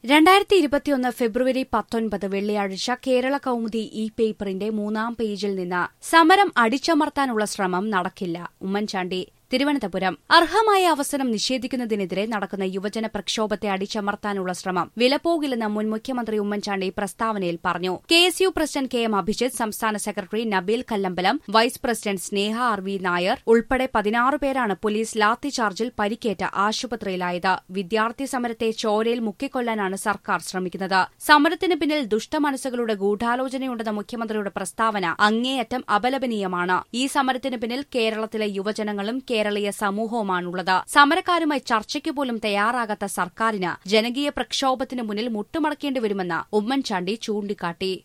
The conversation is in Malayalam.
രണ്ടായിരത്തി ഇരുപത്തിയൊന്ന് ഫെബ്രുവരി പത്തൊൻപത് വെള്ളിയാഴ്ച കേരള കൗമുദി ഇ പേപ്പറിന്റെ മൂന്നാം പേജിൽ നിന്ന് സമരം അടിച്ചമർത്താനുള്ള ശ്രമം നടക്കില്ല ഉമ്മൻചാണ്ടി തിരുവനന്തപുരം അർഹമായ അവസരം നിഷേധിക്കുന്നതിനെതിരെ നടക്കുന്ന യുവജന പ്രക്ഷോഭത്തെ അടിച്ചമർത്താനുള്ള ശ്രമം വിലപ്പോകില്ലെന്ന് മുൻ മുഖ്യമന്ത്രി ഉമ്മൻചാണ്ടി പ്രസ്താവനയിൽ പറഞ്ഞു K S U president K M Abhijith സംസ്ഥാന സെക്രട്ടറി Nabeel Kallambalam vice president Sneha R V Nair ഉൾപ്പെടെ പതിനാറ് പേരാണ് പോലീസ് ലാത്തിചാർജിൽ പരിക്കേറ്റ് ആശുപത്രിയിലായത് വിദ്യാർത്ഥി സമരത്തെ ചോരയിൽ മുക്കിക്കൊല്ലാനാണ് സർക്കാർ ശ്രമിക്കുന്നത് സമരത്തിന് പിന്നിൽ ദുഷ്ടമനസ്സുകളുടെ ഗൂഢാലോചനയുണ്ടെന്ന മുഖ്യമന്ത്രിയുടെ പ്രസ്താവന അങ്ങേയറ്റം അപലപനീയമാണ് ഈ സമരത്തിന് പിന്നിൽ കേരളത്തിലെ യുവജനങ്ങളും കേരളീയ സമൂഹവുമാണുള്ളത് സമരക്കാരുമായി ചർച്ചയ്ക്ക് പോലും തയ്യാറാകാത്ത സർക്കാരിന് ജനകീയ പ്രക്ഷോഭത്തിന് മുന്നിൽ മുട്ടുമടക്കേണ്ടി വരുമെന്ന് ഉമ്മൻചാണ്ടി ചൂണ്ടിക്കാട്ടി